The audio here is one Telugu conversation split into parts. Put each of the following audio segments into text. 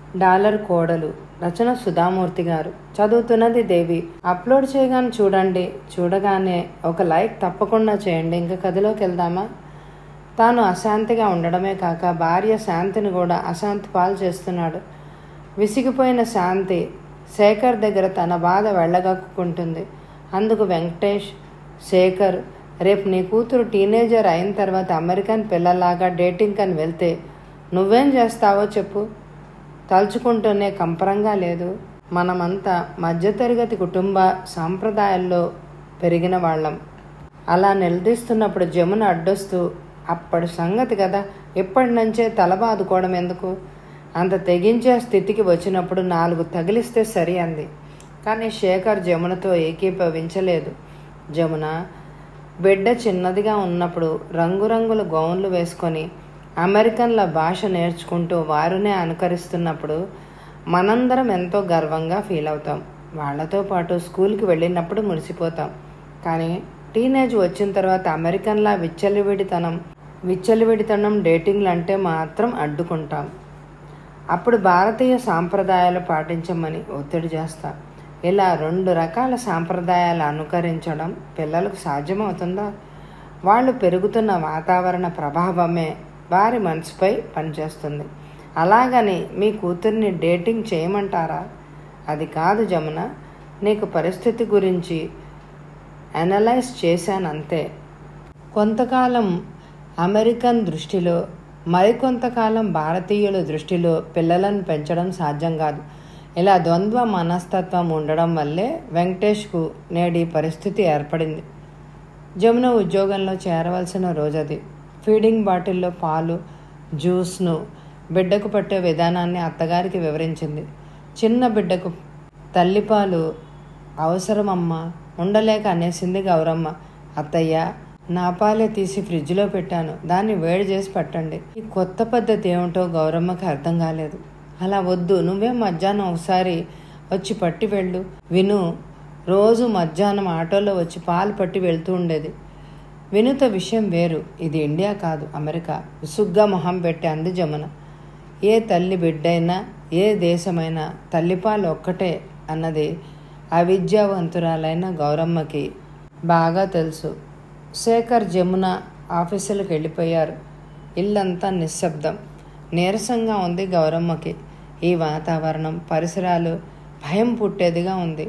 డాలర్ కోడలు రచన సుధామూర్తి గారు చదువుతున్నది దేవి అప్లోడ్ చేయగానే చూడండి చూడగానే ఒక లైక్ తప్పకుండా చేయండి ఇంకా కథలోకి వెళ్దామా తాను అశాంతిగా ఉండడమే కాక భార్య శాంతిని కూడా అశాంతి పాలు చేస్తున్నాడు విసిగిపోయిన శాంతి శేఖర్ దగ్గర తన బాధ వెళ్ళగక్కుంటుంది అందుకు వెంకటేష్ శేఖర్ రేపు నీ కూతురు టీనేజర్ అయిన తర్వాత అమెరికన్ పిల్లలాగా డేటింగ్ అని వెళ్తే నువ్వేం చేస్తావో చెప్పు తలుచుకుంటూనే కంపరంగా లేదు మనమంతా మధ్యతరగతి కుటుంబ సాంప్రదాయాల్లో పెరిగిన వాళ్ళం అలా నిలదీస్తున్నప్పుడు జమున అడ్డొస్తూ అప్పటి సంగతి కదా ఇప్పటి నుంచే తల బాదుకోవడం ఎందుకు అంత తెగించే స్థితికి వచ్చినప్పుడు నాలుగు తగిలిస్తే సరి అంది కానీ శేఖర్ జమునతో ఏకీభవించలేదు జమున బిడ్డ చిన్నదిగా ఉన్నప్పుడు రంగురంగుల గౌన్లు వేసుకొని అమెరికన్ల భాష నేర్చుకుంటూ వారునే అనుకరిస్తున్నప్పుడు మనందరం ఎంతో గర్వంగా ఫీల్ అవుతాం వాళ్ళతో పాటు స్కూల్కి వెళ్ళినప్పుడు మురిసిపోతాం కానీ టీనేజ్ వచ్చిన తర్వాత అమెరికన్లా విచ్చలివిడితనం విచ్చలివిడితనం డేటింగ్లు అంటే మాత్రం అడ్డుకుంటాం అప్పుడు భారతీయ సాంప్రదాయాలు పాటించమని ఒత్తిడి చేస్తాం ఇలా రెండు రకాల సాంప్రదాయాలు అనుకరించడం పిల్లలకు సాధ్యమవుతుందా వాళ్ళు పెరుగుతున్న వాతావరణ ప్రభావమే వారి మనసుపై పనిచేస్తుంది అలాగని మీ కూతుర్ని డేటింగ్ చేయమంటారా అది కాదు జమున నీకు పరిస్థితి గురించి అనలైజ్ చేశానంతే కొంతకాలం అమెరికన్ దృష్టిలో మరికొంతకాలం భారతీయుల దృష్టిలో పిల్లలను పెంచడం సాధ్యం కాదు ఇలా ద్వంద్వ మనస్తత్వం ఉండడం వల్లే వెంకటేష్కు నేడి పరిస్థితి ఏర్పడింది జమున ఉద్యోగంలో చేరవలసిన రోజది ఫీడింగ్ బాటిల్లో పాలు జ్యూస్ను బిడ్డకు పట్టే విధానాన్ని అత్తగారికి వివరించింది చిన్న బిడ్డకు తల్లిపాలు అవసరమమ్మా ఉండలేక అనేసింది గౌరమ్మ అత్తయ్య నా పాలే తీసి ఫ్రిడ్జ్లో పెట్టాను దాన్ని వేడి చేసి పట్టండి ఈ కొత్త పద్ధతి ఏమిటో గౌరమ్మకి అర్థం కాలేదు అలా వద్దు నువ్వే మధ్యాహ్నం ఒకసారి వచ్చి పట్టి వెళ్ళు విను రోజు మధ్యాహ్నం ఆటోలో వచ్చి పాలు పట్టి వెళ్తూ ఉండేది వినుత విషయం వేరు ఇది ఇండియా కాదు అమెరికా విసుగ్గా మొహం పెట్టి అంది జమున ఏ తల్లి బిడ్డైనా ఏ దేశమైనా తల్లిపాలు ఒక్కటే అన్నది అవిద్యావంతురాలైన గౌరమ్మకి బాగా తెలుసు శేఖర్ జమున ఆఫీసులకు వెళ్ళిపోయారు ఇల్లంతా నిశ్శబ్దం నీరసంగా ఉంది గౌరమ్మకి ఈ వాతావరణం పరిసరాలు భయం పుట్టేదిగా ఉంది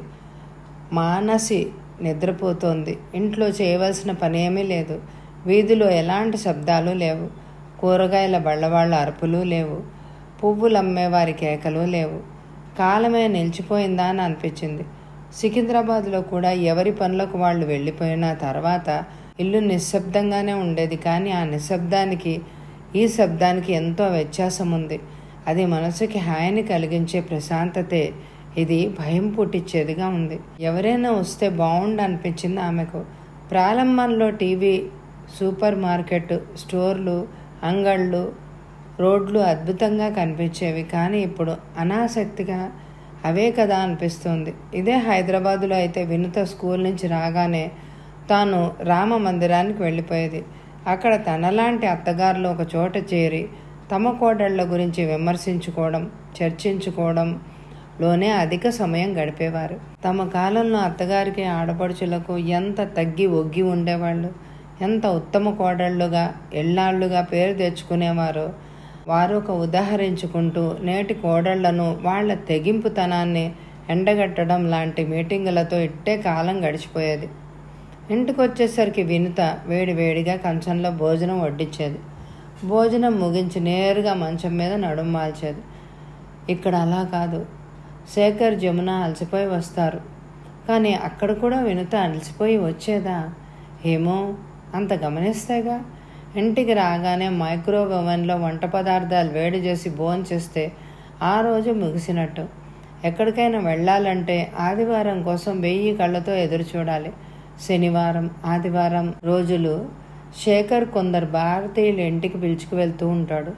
మానసి నిద్రపోతోంది ఇంట్లో చేయవలసిన పని ఏమీ లేదు వీధిలో ఎలాంటి శబ్దాలు లేవు కూరగాయల బళ్ళవాళ్ళ అరుపులు లేవు పువ్వులు అమ్మేవారి కేకలు లేవు కాలమే నిలిచిపోయిందా అని అనిపించింది సికింద్రాబాద్లో కూడా ఎవరి పనులకు వాళ్ళు వెళ్ళిపోయిన తర్వాత ఇల్లు నిశ్శబ్దంగానే ఉండేది కానీ ఆ నిశ్శబ్దానికి ఈ శబ్దానికి ఎంతో వ్యత్యాసం ఉంది అది మనసుకి హాయిని కలిగించే ప్రశాంతతే ఇది భయం పుట్టించేదిగా ఉంది ఎవరైనా వస్తే బాగుండు అనిపించింది ఆమెకు ప్రారంభంలో టీవీ సూపర్ మార్కెట్ స్టోర్లు అంగళ్ళు రోడ్లు అద్భుతంగా కనిపించేవి కానీ ఇప్పుడు అనాసక్తిగా అవే కదా అనిపిస్తుంది ఇదే హైదరాబాదులో అయితే వినుత స్కూల్ నుంచి రాగానే తాను రామ మందిరానికి వెళ్ళిపోయేది అక్కడ తనలాంటి అత్తగారులు ఒక చోట చేరి తమ కోడళ్ల గురించి విమర్శించుకోవడం చర్చించుకోవడం లోనే అధిక సమయం గడిపేవారు తమ కాలంలో అత్తగారికి ఆడపడుచులకు ఎంత తగ్గి ఒగ్గి ఉండేవాళ్ళు ఎంత ఉత్తమ కోడళ్లుగా ఎళ్ళాళ్ళుగా పేరు తెచ్చుకునేవారో వారు ఒక ఉదాహరించుకుంటూ నేటి కోడళ్లను వాళ్ల తెగింపుతనాన్ని ఎండగట్టడం లాంటి మీటింగులతో ఇట్టే కాలం గడిచిపోయేది ఇంటికి వచ్చేసరికి వినుత వేడి వేడిగా కంచంలో భోజనం వడ్డించేది భోజనం ముగించి నేరుగా మంచం మీద నడుం మాల్చేది ఇక్కడ అలా కాదు శేఖర్ జమున అలసిపోయి వస్తారు కానీ అక్కడ కూడా వినుత అలసిపోయి వచ్చేదా ఏమో అంత గమనిస్తేగా ఇంటికి రాగానే మైక్రోవేవ్ ఓవెన్లో వంట పదార్థాలు వేడి చేసి భోంచేస్తే ఆ రోజు ముగిసినట్టు ఎక్కడికైనా వెళ్ళాలంటే ఆదివారం కోసం వెయ్యి కళ్ళతో ఎదురు చూడాలి శనివారం ఆదివారం రోజులు శేఖర్ కొందరు భారతీయులు ఇంటికి పిలుచుకు వెళ్తూ ఉంటాడు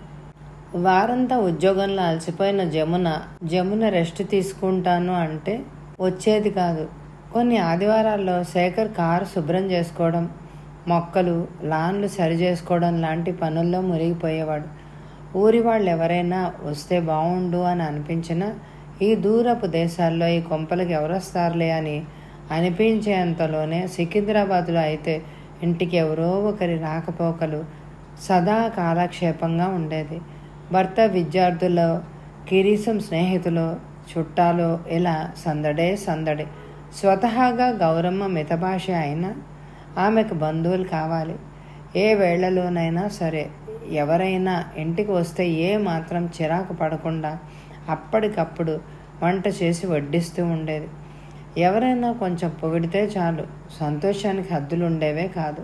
వారంతా ఉద్యోగంలో అలసిపోయిన జమున జమున రెస్ట్ తీసుకుంటాను అంటే వచ్చేది కాదు కొన్ని ఆదివారాల్లో శేఖర్ కారు శుభ్రం చేసుకోవడం మొక్కలు లాన్లు సరి చేసుకోవడం లాంటి పనుల్లో మునిగిపోయేవాడు ఊరి వాళ్ళు ఎవరైనా వస్తే బాగుండు అని అనిపించినా ఈ దూరపు దేశాల్లో ఈ కొంపలకి ఎవరొస్తారులే అని అనిపించేంతలోనే సికింద్రాబాద్లో అయితే ఇంటికి ఎవరో ఒకరి రాకపోకలు సదా కాలక్షేపంగా ఉండేది భర్త విద్యార్థులు కిరీసం స్నేహితులు చుట్టాలు ఇలా సందడే సందడి స్వతహాగా గౌరమ్మ మితభాష అయినా ఆమెకు బంధువులు కావాలి ఏ వేళలోనైనా సరే ఎవరైనా ఇంటికి వస్తే ఏ మాత్రం చిరాకు పడకుండా అప్పటికప్పుడు వంట చేసి వడ్డిస్తూ ఉండేది ఎవరైనా కొంచెం పొగిడితే చాలు సంతోషానికి హద్దులు ఉండేవే కాదు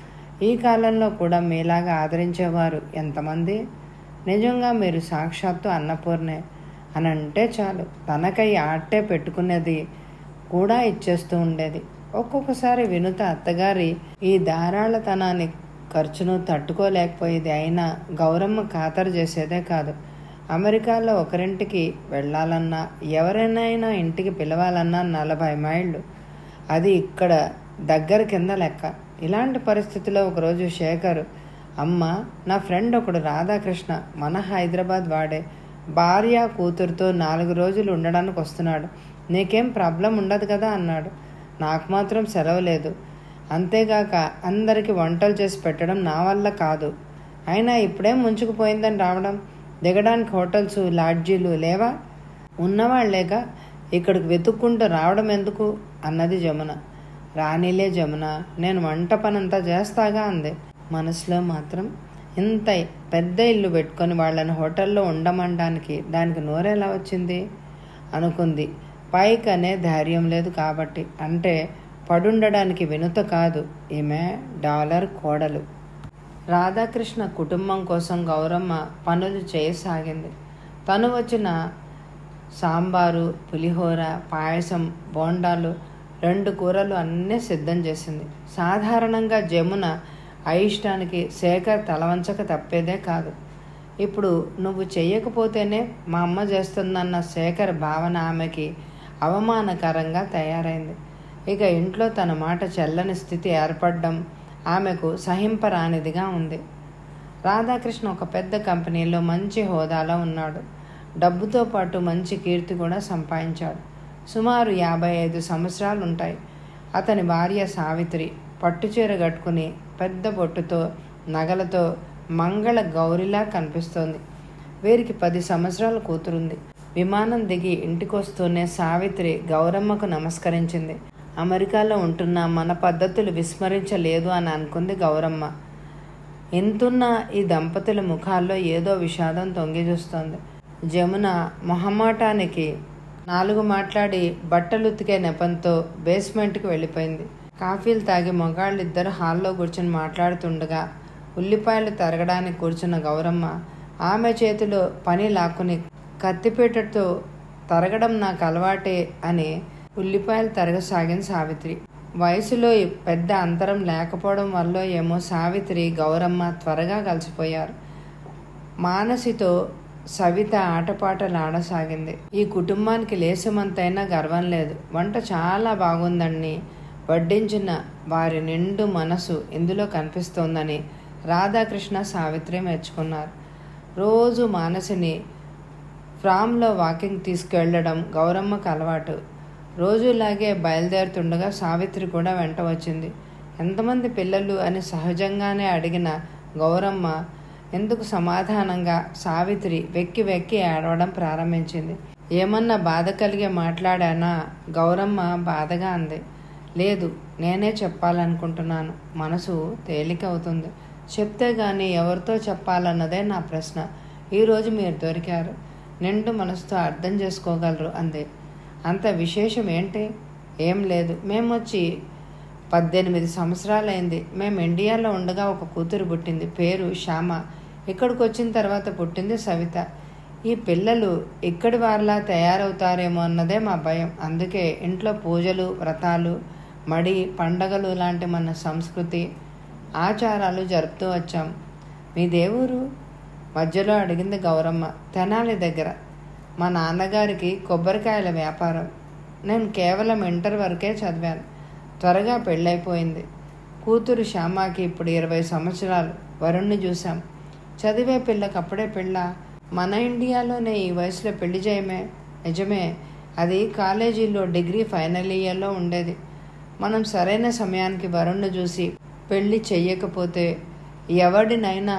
ఈ కాలంలో కూడా మీలాగా ఆదరించేవారు ఎంతమంది నిజంగా మీరు సాక్షాత్తు అన్నపూర్ణే అని అంటే చాలు తనకై ఆట్టే పెట్టుకునేది కూడా ఇచ్చేస్తూ ఉండేది ఒక్కొక్కసారి వినుత అత్తగారి ఈ ధారాళతనాన్ని ఖర్చును తట్టుకోలేకపోయేది అయినా గౌరమ్మ ఖాతరు చేసేదే కాదు అమెరికాలో ఒకరింటికి వెళ్ళాలన్నా ఎవరైనా ఇంటికి పిలవాలన్నా నలభై మైళ్ళు అది ఇక్కడ దగ్గర కింద లెక్క ఇలాంటి పరిస్థితిలో ఒకరోజు శేఖర్ అమ్మ నా ఫ్రెండ్ ఒకడు రాధాకృష్ణ మన హైదరాబాద్ వాడే భార్య కూతురుతో నాలుగు రోజులు ఉండడానికి వస్తున్నాడు నీకేం ప్రాబ్లం ఉండదు కదా అన్నాడు నాకు మాత్రం సెలవు లేదు అంతేగాక అందరికీ వంటలు చేసి పెట్టడం నా వల్ల కాదు అయినా ఇప్పుడేం ముంచుకుపోయిందని రావడం దిగడానికి హోటల్స్ లాడ్జీలు లేవా ఉన్నవాళ్లేక ఇక్కడికి వెతుక్కుంటూ రావడం ఎందుకు అన్నది జమున రానిలే జమున నేను వంట పనంతా చేస్తాగా అంది మనసులో మాత్రం ఇంత పెద్ద ఇల్లు పెట్టుకొని వాళ్ళని హోటల్లో ఉండమనడానికి దానికి నోరెలా వచ్చింది అనుకుంది పైకనే ధైర్యం లేదు కాబట్టి అంటే పడుండడానికి వినుత కాదు ఈమె డాలర్ కోడలు రాధాకృష్ణ కుటుంబం కోసం గౌరమ్మ పనులు చేయసాగింది తను వచ్చిన సాంబారు పులిహోర పాయసం బోండాలు రెండు కూరలు అన్నీ సిద్ధం చేసింది సాధారణంగా జమున అయిష్టానికి శేఖర్ తలవంచక తప్పేదే కాదు ఇప్పుడు నువ్వు చెయ్యకపోతేనే మా అమ్మ చేస్తుందన్న శేఖర్ భావన ఆమెకి అవమానకరంగా తయారైంది ఇక ఇంట్లో తన మాట చెల్లని స్థితి ఏర్పడడం ఆమెకు సహింపరానిదిగా ఉంది రాధాకృష్ణ ఒక పెద్ద కంపెనీలో మంచి హోదాలో ఉన్నాడు డబ్బుతో పాటు మంచి కీర్తి కూడా సంపాదించాడు సుమారు యాభై ఐదు సంవత్సరాలు ఉంటాయి అతని భార్య సావిత్రి పట్టుచీర కట్టుకుని పెద్ద బొట్టుతో నగలతో మంగళ గౌరిలా కనిపిస్తోంది వీరికి పది సంవత్సరాల కూతురుంది విమానం దిగి ఇంటికొస్తూనే సావిత్రి గౌరమ్మకు నమస్కరించింది అమెరికాలో ఉంటున్న మన పద్ధతులు విస్మరించలేదు అని అనుకుంది గౌరమ్మ ఎంతున్న ఈ దంపతుల ముఖాల్లో ఏదో విషాదం తొంగి చూస్తోంది జమున మొహమాటానికి నాలుగు మాట్లాడి బట్టలు ఉతికే నెపంతో బేస్మెంట్కి వెళ్ళిపోయింది కాఫీలు తాగి మగాళ్ళిద్దరు హాల్లో కూర్చొని మాట్లాడుతుండగా ఉల్లిపాయలు తరగడానికి కూర్చున్న గౌరమ్మ ఆమె చేతిలో పని లాక్కుని కత్తిపీటతో తరగడం నాకు అలవాటే అని ఉల్లిపాయలు తరగసాగింది సావిత్రి వయసులో పెద్ద అంతరం లేకపోవడం వల్ల ఏమో సావిత్రి గౌరమ్మ త్వరగా కలిసిపోయారు మానసితో సవిత ఆటపాటలు ఆడసాగింది ఈ కుటుంబానికి లేసమంతైనా గర్వం లేదు వంట చాలా బాగుందని వడ్డించిన వారి నిండు మనసు ఇందులో కనిపిస్తోందని రాధాకృష్ణ సావిత్రి మెచ్చుకున్నారు రోజు మానసిని ఫ్రామ్లో వాకింగ్ తీసుకెళ్లడం గౌరమ్మకు అలవాటు రోజులాగే బయలుదేరుతుండగా సావిత్రి కూడా వెంట వచ్చింది ఎంతమంది పిల్లలు అని సహజంగానే అడిగిన గౌరమ్మ ఎందుకు సమాధానంగా సావిత్రి వెక్కి వెక్కి ఏడవడం ప్రారంభించింది ఏమన్నా బాధ కలిగే మాట్లాడానా గౌరమ్మ బాధగా అంది లేదు నేనే చెప్పాలనుకుంటున్నాను మనసు తేలిక అవుతుంది చెప్తే గాని ఎవరితో చెప్పాలన్నదే నా ప్రశ్న ఈరోజు మీరు దొరికారు నిండు మనసుతో అర్థం చేసుకోగలరు అంది అంత విశేషం ఏంటి ఏం లేదు మేము వచ్చి పద్దెనిమిది సంవత్సరాలైంది మేము ఇండియాలో ఉండగా ఒక కూతురు పుట్టింది పేరు శ్యామ ఇక్కడికి వచ్చిన తర్వాత పుట్టింది సవిత ఈ పిల్లలు ఇక్కడి వారిలా తయారవుతారేమో అన్నదే మా భయం అందుకే ఇంట్లో పూజలు వ్రతాలు మడి పండగలు లాంటి మన సంస్కృతి ఆచారాలు జరుపుతూ వచ్చాం మీ దేవురు మధ్యలో అడిగింది గౌరమ్మ తెనాలి దగ్గర మా నాన్నగారికి కొబ్బరికాయల వ్యాపారం నేను కేవలం ఇంటర్ వరకే చదివాను త్వరగా పెళ్ళైపోయింది కూతురు శ్యామాకి ఇప్పుడు ఇరవై సంవత్సరాలు వరుణ్ణి చూశాం చదివే పిల్లకి అప్పుడే పెళ్ళ మన ఇండియాలోనే ఈ వయసులో పెళ్లి చేయమే నిజమే అది కాలేజీలో డిగ్రీ ఫైనల్ ఇయర్లో ఉండేది మనం సరైన సమయానికి వరుణ్ణి చూసి పెళ్లి చెయ్యకపోతే ఎవడినైనా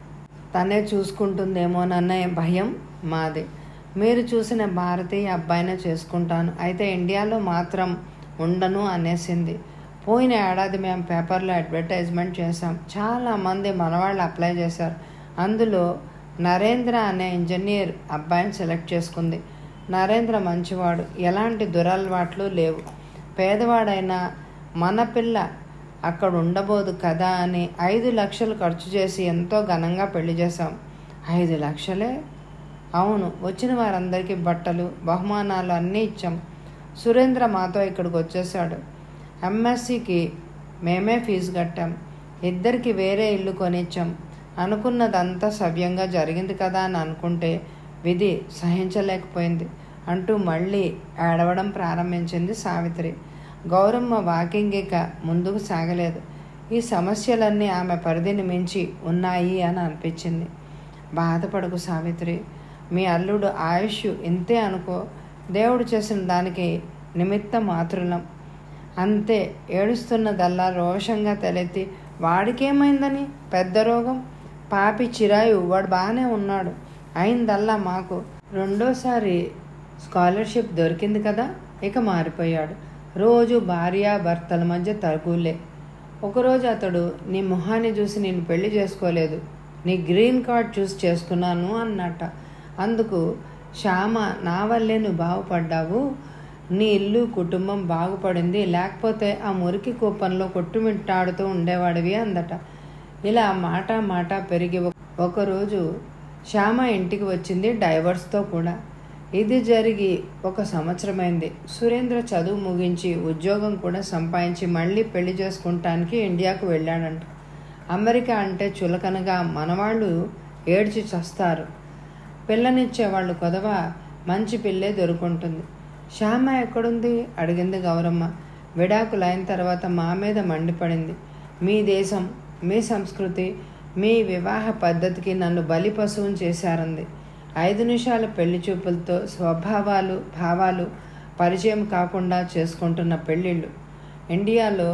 తనే చూసుకుంటుందేమోనన్న భయం మాది మీరు చూసిన భారతీయ అబ్బాయినే చేసుకుంటాను అయితే ఇండియాలో మాత్రం ఉండను అనేసింది పోయిన ఏడాది మేము పేపర్లో అడ్వర్టైజ్మెంట్ చేశాం చాలామంది మనవాళ్ళు అప్లై చేశారు అందులో నరేంద్ర అనే ఇంజనీర్ అబ్బాయిని సెలెక్ట్ చేసుకుంది నరేంద్ర మంచివాడు ఎలాంటి దురలవాట్లు లేవు పేదవాడైనా మన పిల్ల అక్కడ ఉండబోదు కదా అని ఐదు లక్షలు ఖర్చు చేసి ఎంతో ఘనంగా పెళ్లి చేశాం ఐదు లక్షలే అవును వచ్చిన వారందరికీ బట్టలు బహుమానాలు అన్నీ ఇచ్చాం సురేంద్ర మాతో ఇక్కడికి వచ్చేసాడు ఎంఎస్సికి మేమే ఫీజు కట్టాం ఇద్దరికి వేరే ఇల్లు కొనిచ్చాం అనుకున్నదంతా సవ్యంగా జరిగింది కదా అని అనుకుంటే విధి సహించలేకపోయింది అంటూ మళ్ళీ ఏడవడం ప్రారంభించింది సావిత్రి గౌరమ్మ వాకింగ్ ఇక ముందుకు సాగలేదు ఈ సమస్యలన్నీ ఆమె పరిధిని మించి ఉన్నాయి అని అనిపించింది బాధపడకు సావిత్రి మీ అల్లుడు ఆయుష్ ఇంతే అనుకో దేవుడు చేసిన దానికి నిమిత్త మాతృలం అంతే ఏడుస్తున్నదల్లా రోషంగా తలెత్తి వాడికేమైందని పెద్ద రోగం పాపి చిరాయు వాడు బాగానే ఉన్నాడు అయిందల్లా మాకు రెండోసారి స్కాలర్షిప్ దొరికింది కదా ఇక మారిపోయాడు రోజు భార్య భర్తల మధ్య తరుగులే ఒకరోజు అతడు నీ మొహాన్ని చూసి నేను పెళ్లి చేసుకోలేదు నీ గ్రీన్ కార్డ్ చూసి చేసుకున్నాను అన్నట్ట అందుకు శ్యామ నా వల్లే నువ్వు బాగుపడ్డావు నీ ఇల్లు కుటుంబం బాగుపడింది లేకపోతే ఆ మురికి కూపంలో కొట్టుమిట్టాడుతూ ఉండేవాడివి అందట ఇలా మాట మాట పెరిగి ఒకరోజు శ్యామ ఇంటికి వచ్చింది డైవర్స్తో కూడా ఇది జరిగి ఒక సంవత్సరమైంది సురేంద్ర చదువు ముగించి ఉద్యోగం కూడా సంపాదించి మళ్ళీ పెళ్లి చేసుకుంటానికి ఇండియాకు వెళ్ళాడంట అమెరికా అంటే చులకనగా మనవాళ్ళు ఏడ్చి చస్తారు పిల్లనిచ్చేవాళ్ళు కొదవ మంచి పిల్లే దొరుకుంటుంది శ్యామ ఎక్కడుంది అడిగింది గౌరమ్మ విడాకులైన తర్వాత మా మీద మండిపడింది మీ దేశం మీ సంస్కృతి మీ వివాహ పద్ధతికి నన్ను బలి పశువుని చేశారంది ఐదు నిమిషాల పెళ్లి చూపులతో స్వభావాలు భావాలు పరిచయం కాకుండా చేసుకుంటున్న పెళ్ళిళ్ళు ఇండియాలో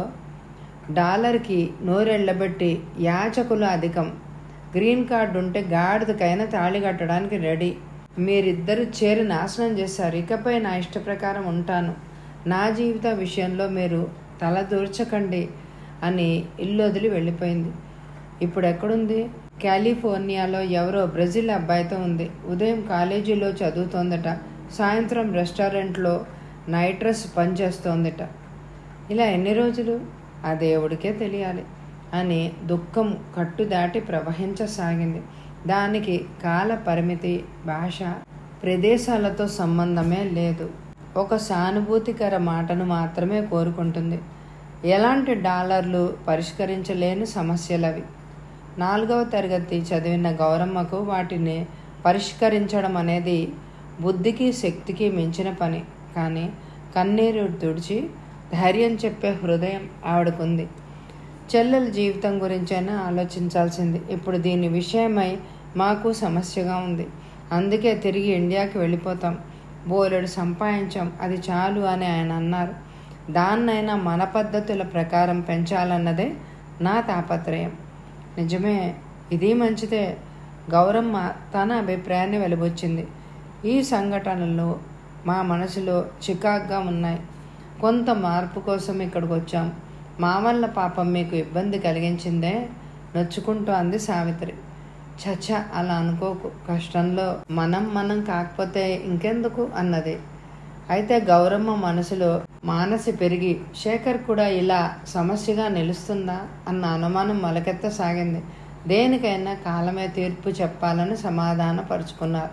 డాలర్కి నోరెళ్ళబెట్టి యాచకులు అధికం గ్రీన్ కార్డు ఉంటే గాడిదకైనా తాళి కట్టడానికి రెడీ మీరిద్దరు చేరి నాశనం చేశారు ఇకపై నా ఇష్ట ప్రకారం ఉంటాను నా జీవిత విషయంలో మీరు తల దూర్చకండి అని ఇల్లు వదిలి వెళ్ళిపోయింది ఇప్పుడు ఎక్కడుంది కాలిఫోర్నియాలో ఎవరో బ్రెజిల్ అబ్బాయితో ఉంది ఉదయం కాలేజీలో చదువుతోందట సాయంత్రం రెస్టారెంట్లో నైట్ డ్రెస్ పనిచేస్తోందట ఇలా ఎన్ని రోజులు ఆ దేవుడికే తెలియాలి అని దుఃఖం కట్టు దాటి ప్రవహించసాగింది దానికి కాల పరిమితి భాష ప్రదేశాలతో సంబంధమే లేదు ఒక సానుభూతికర మాటను మాత్రమే కోరుకుంటుంది ఎలాంటి డాలర్లు పరిష్కరించలేని సమస్యలవి నాలుగవ తరగతి చదివిన గౌరమ్మకు వాటిని పరిష్కరించడం అనేది బుద్ధికి శక్తికి మించిన పని కానీ కన్నీరు తుడిచి ధైర్యం చెప్పే హృదయం ఆవిడకుంది చెల్లెల జీవితం గురించైనా ఆలోచించాల్సింది ఇప్పుడు దీని విషయమై మాకు సమస్యగా ఉంది అందుకే తిరిగి ఇండియాకి వెళ్ళిపోతాం బోలెడు సంపాదించాం అది చాలు అని ఆయన అన్నారు దాన్నైనా మన పద్ధతుల ప్రకారం పెంచాలన్నదే నా తాపత్రయం నిజమే ఇది మంచిదే గౌరమ్మ తన అభిప్రాయాన్ని వెలిబుచ్చింది ఈ సంఘటనలు మా మనసులో చికాగ్గా ఉన్నాయి కొంత మార్పు కోసం ఇక్కడికి వచ్చాం మా వల్ల పాపం మీకు ఇబ్బంది కలిగించిందే నొచ్చుకుంటూ అంది సావిత్రి చచ్చ అలా అనుకోకు కష్టంలో మనం మనం కాకపోతే ఇంకెందుకు అన్నది అయితే గౌరమ్మ మనసులో మానసి పెరిగి శేఖర్ కూడా ఇలా సమస్యగా నిలుస్తుందా అన్న అనుమానం మొలకెత్తసాగింది దేనికైనా కాలమే తీర్పు చెప్పాలని సమాధానపరుచుకున్నారు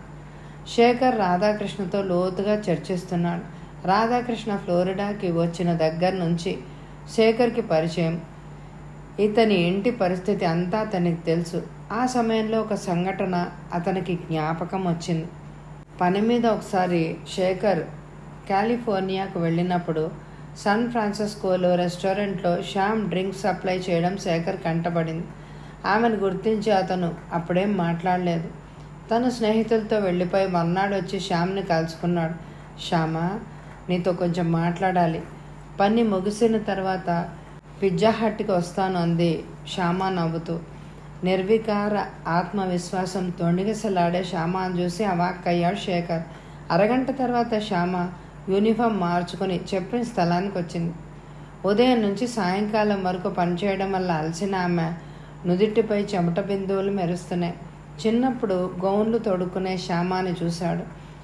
శేఖర్ రాధాకృష్ణతో లోతుగా చర్చిస్తున్నాడు రాధాకృష్ణ ఫ్లోరిడాకి వచ్చిన దగ్గర నుంచి శేఖర్కి పరిచయం ఇతని ఇంటి పరిస్థితి అంతా అతనికి తెలుసు ఆ సమయంలో ఒక సంఘటన అతనికి జ్ఞాపకం వచ్చింది పని మీద ఒకసారి శేఖర్ కాలిఫోర్నియాకు వెళ్ళినప్పుడు సన్ ఫ్రాన్సిస్కోలో రెస్టారెంట్లో శ్యామ్ డ్రింక్స్ సప్లై చేయడం శేఖర్ కంటపడింది ఆమెను గుర్తించి అతను అప్పుడేం మాట్లాడలేదు తన స్నేహితులతో వెళ్ళిపోయి మర్నాడు వచ్చి శ్యామ్ని కలుసుకున్నాడు శ్యామ నీతో కొంచెం మాట్లాడాలి పని ముగిసిన తర్వాత పిజ్జా హట్కి వస్తాను అంది శ్యామ నవ్వుతూ నిర్వికార ఆత్మవిశ్వాసం తొణిగిసలాడే శ్యామను చూసి అవాక్కయ్యాడు శేఖర్ అరగంట తర్వాత శ్యామ యూనిఫామ్ మార్చుకొని చెప్పిన స్థలానికి వచ్చింది ఉదయం నుంచి సాయంకాలం వరకు పనిచేయడం వల్ల అలసిన ఆమె నుదిటిపై చెమట బిందువులు మెరుస్తున్నాయి చిన్నప్పుడు గౌన్లు తొడుక్కునే శ్యామాని చూశాడు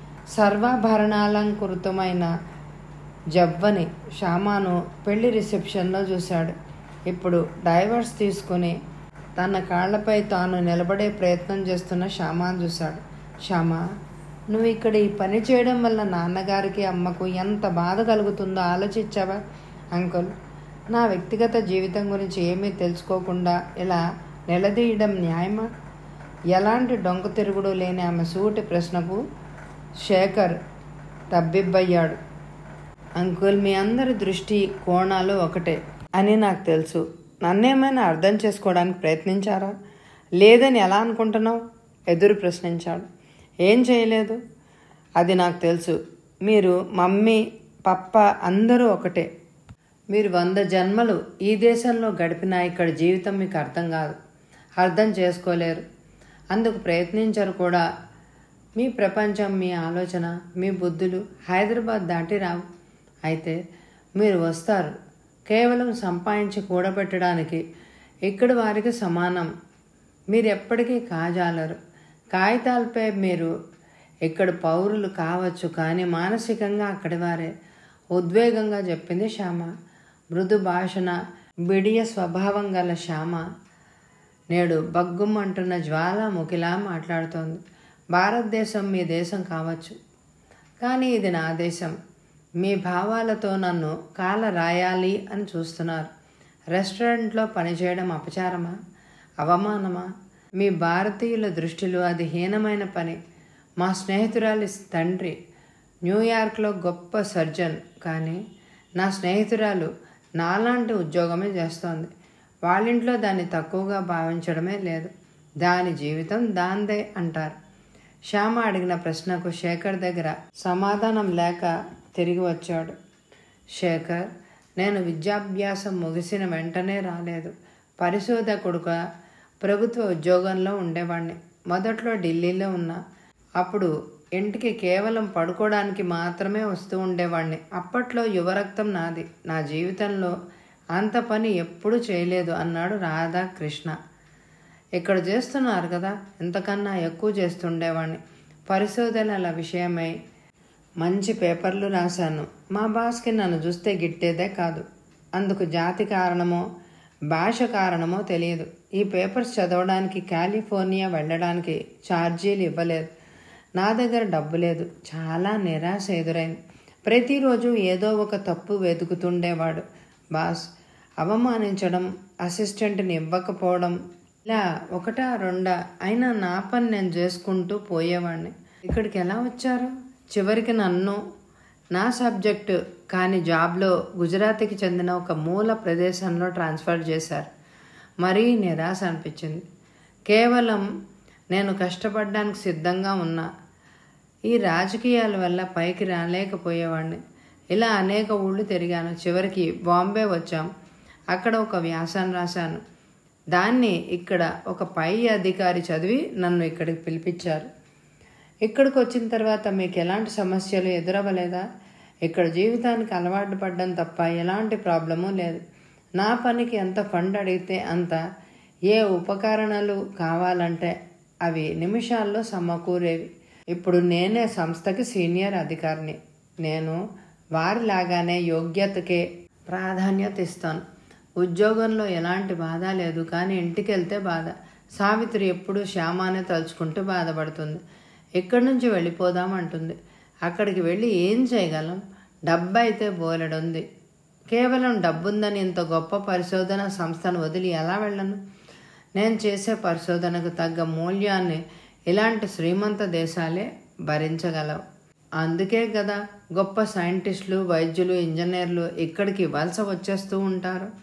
సర్వాభరణాలంకృతమైన జవ్వని శ్యామాను పెళ్లి రిసెప్షన్లో చూశాడు ఇప్పుడు డైవర్స్ తీసుకుని తన కాళ్లపై తాను నిలబడే ప్రయత్నం చేస్తున్న శ్యామాను చూశాడు శ్యామ నువ్వు ఇక్కడ ఈ పని చేయడం వల్ల నాన్నగారికి అమ్మకు ఎంత బాధ కలుగుతుందో ఆలోచించావా అంకుల్ నా వ్యక్తిగత జీవితం గురించి ఏమీ తెలుసుకోకుండా ఇలా నిలదీయడం న్యాయమా ఎలాంటి డొంక తిరుగుడు లేని ఆమె సూటి ప్రశ్నకు శేఖర్ తబ్బిబ్బయ్యాడు అంకుల్ మీ అందరి దృష్టి కోణాలు ఒకటే అని నాకు తెలుసు నన్నేమైనా అర్థం చేసుకోవడానికి ప్రయత్నించారా లేదని ఎలా అనుకుంటున్నావు ఎదురు ప్రశ్నించాడు ఏం చేయలేదు అది నాకు తెలుసు మీరు మమ్మీ పప్ప అందరూ ఒకటే మీరు వంద జన్మలు ఈ దేశంలో గడిపినా ఇక్కడ జీవితం మీకు అర్థం కాదు అర్థం చేసుకోలేరు అందుకు ప్రయత్నించరు కూడా మీ ప్రపంచం మీ ఆలోచన మీ బుద్ధులు హైదరాబాద్ దాటి రావు అయితే మీరు వస్తారు కేవలం సంపాదించి కూడబెట్టడానికి ఇక్కడ వారికి సమానం మీరు ఎప్పటికీ కాజాలరు కాగితాలపై మీరు ఇక్కడ పౌరులు కావచ్చు కానీ మానసికంగా అక్కడి వారే ఉద్వేగంగా చెప్పింది శ్యామ మృదు భాషణ బిడియ స్వభావం గల శ్యామ నేడు బగ్గుమంటున్న జ్వాలాముఖిలా మాట్లాడుతోంది భారతదేశం మీ దేశం కావచ్చు కానీ ఇది నా దేశం మీ భావాలతో నన్ను కాల రాయాలి అని చూస్తున్నారు రెస్టారెంట్లో పనిచేయడం అపచారమా అవమానమా మీ భారతీయుల దృష్టిలో అది హీనమైన పని మా స్నేహితురాలి తండ్రి న్యూయార్క్లో గొప్ప సర్జన్ కానీ నా స్నేహితురాలు నాలాంటి ఉద్యోగమే చేస్తోంది వాళ్ళింట్లో దాన్ని తక్కువగా భావించడమే లేదు దాని జీవితం దాందే అంటారు శ్యామ అడిగిన ప్రశ్నకు శేఖర్ దగ్గర సమాధానం లేక తిరిగి వచ్చాడు శేఖర్ నేను విద్యాభ్యాసం ముగిసిన వెంటనే రాలేదు పరిశోధకుడుగా ప్రభుత్వ ఉద్యోగంలో ఉండేవాడిని మొదట్లో ఢిల్లీలో ఉన్నా అప్పుడు ఇంటికి కేవలం పడుకోవడానికి మాత్రమే వస్తూ ఉండేవాడిని అప్పట్లో యువరక్తం నాది నా జీవితంలో అంత పని ఎప్పుడూ చేయలేదు అన్నాడు రాధాకృష్ణ ఇక్కడ చేస్తున్నారు కదా ఇంతకన్నా ఎక్కువ చేస్తుండేవాడిని పరిశోధనల విషయమై మంచి పేపర్లు రాశాను మా బాస్కి నన్ను చూస్తే గిట్టేదే కాదు అందుకు జాతి కారణమో భాష కారణమో తెలియదు ఈ పేపర్స్ చదవడానికి కాలిఫోర్నియా వెళ్ళడానికి ఛార్జీలు ఇవ్వలేదు నా దగ్గర డబ్బు లేదు చాలా నిరాశ ఎదురైంది ప్రతిరోజు ఏదో ఒక తప్పు వెతుకుతుండేవాడు బాస్ అవమానించడం అసిస్టెంట్ని ఇవ్వకపోవడం ఇలా ఒకటా రెండా అయినా నా పని నేను చేసుకుంటూ పోయేవాడిని ఇక్కడికి ఎలా వచ్చారు చివరికి నన్ను నా సబ్జెక్టు కాని జాబ్లో గుజరాత్కి చెందిన ఒక మూల ప్రదేశంలో ట్రాన్స్ఫర్ చేశారు మరీ నిరాశ అనిపించింది కేవలం నేను కష్టపడడానికి సిద్ధంగా ఉన్నా ఈ రాజకీయాల వల్ల పైకి రాలేకపోయేవాడిని ఇలా అనేక ఊళ్ళు తిరిగాను చివరికి బాంబే వచ్చాం అక్కడ ఒక వ్యాసాన్ని రాశాను దాన్ని ఇక్కడ ఒక పై అధికారి చదివి నన్ను ఇక్కడికి పిలిపించారు ఇక్కడికి వచ్చిన తర్వాత మీకు ఎలాంటి సమస్యలు ఎదురవ్వలేదా ఇక్కడ జీవితానికి అలవాటు పడ్డం తప్ప ఎలాంటి ప్రాబ్లము లేదు నా పనికి ఎంత ఫండ్ అడిగితే అంత ఏ ఉపకరణలు కావాలంటే అవి నిమిషాల్లో సమకూరేవి ఇప్పుడు నేనే సంస్థకి సీనియర్ అధికారిని నేను వారిలాగానే యోగ్యతకే ప్రాధాన్యత ఇస్తాను ఉద్యోగంలో ఎలాంటి బాధ లేదు కానీ ఇంటికి వెళ్తే బాధ సావిత్రి ఎప్పుడూ శ్యామానే తలుచుకుంటూ బాధపడుతుంది ఇక్కడి నుంచి వెళ్ళిపోదాం అంటుంది అక్కడికి వెళ్ళి ఏం చేయగలం డబ్బు అయితే బోలెడుంది కేవలం డబ్బుందని ఇంత గొప్ప పరిశోధన సంస్థను వదిలి ఎలా వెళ్ళను నేను చేసే పరిశోధనకు తగ్గ మూల్యాన్ని ఇలాంటి శ్రీమంత దేశాలే భరించగలవు అందుకే కదా గొప్ప సైంటిస్టులు వైద్యులు ఇంజనీర్లు ఇక్కడికి వలస వచ్చేస్తూ ఉంటారు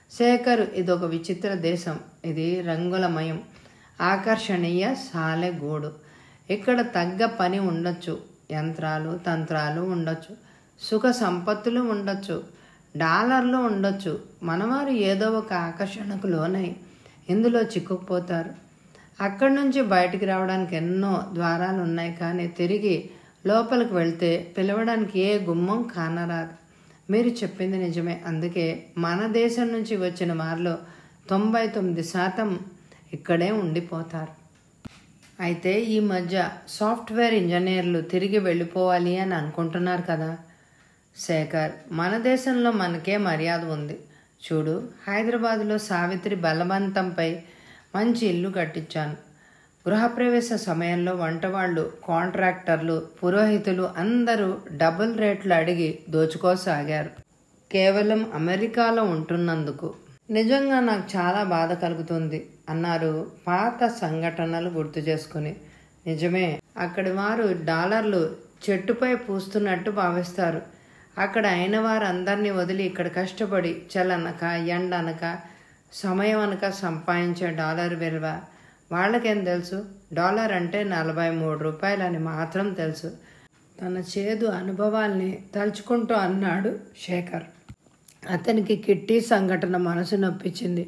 శేఖర్ ఇదొక విచిత్ర దేశం ఇది రంగులమయం ఆకర్షణీయ సాలె గూడు ఇక్కడ తగ్గ పని ఉండొచ్చు యంత్రాలు తంత్రాలు ఉండొచ్చు సుఖ సంపత్తులు ఉండొచ్చు డాలర్లు ఉండొచ్చు మనవారు ఏదో ఒక ఆకర్షణకు లోనై ఇందులో చిక్కుకుపోతారు అక్కడి నుంచి బయటికి రావడానికి ఎన్నో ద్వారాలు ఉన్నాయి కానీ తిరిగి లోపలికి వెళ్తే పిలవడానికి ఏ గుమ్మం కానరాదు మీరు చెప్పింది నిజమే అందుకే మన దేశం నుంచి వచ్చిన వారిలో తొంభై తొమ్మిది శాతం ఇక్కడే ఉండిపోతారు అయితే ఈ మధ్య సాఫ్ట్వేర్ ఇంజనీర్లు తిరిగి వెళ్ళిపోవాలి అని అనుకుంటున్నారు కదా శేఖర్ మన దేశంలో మనకే మర్యాద ఉంది చూడు హైదరాబాదులో సావిత్రి బలవంతంపై మంచి ఇల్లు కట్టించాను గృహప్రవేశ సమయంలో వంటవాళ్ళు కాంట్రాక్టర్లు పురోహితులు అందరూ డబుల్ రేట్లు అడిగి దోచుకోసాగారు కేవలం అమెరికాలో ఉంటున్నందుకు నిజంగా నాకు చాలా బాధ కలుగుతుంది అన్నారు పాత సంఘటనలు గుర్తు చేసుకుని నిజమే అక్కడి వారు డాలర్లు చెట్టుపై పూస్తున్నట్టు భావిస్తారు అక్కడ అయిన వారందరినీ వదిలి ఇక్కడ కష్టపడి చలనక ఎండనక సమయం అనక సంపాదించే డాలర్ విలువ వాళ్ళకేం తెలుసు డాలర్ అంటే నలభై మూడు రూపాయలని మాత్రం తెలుసు తన చేదు అనుభవాల్ని తలుచుకుంటూ అన్నాడు శేఖర్ అతనికి కిట్టి సంఘటన మనసు నొప్పించింది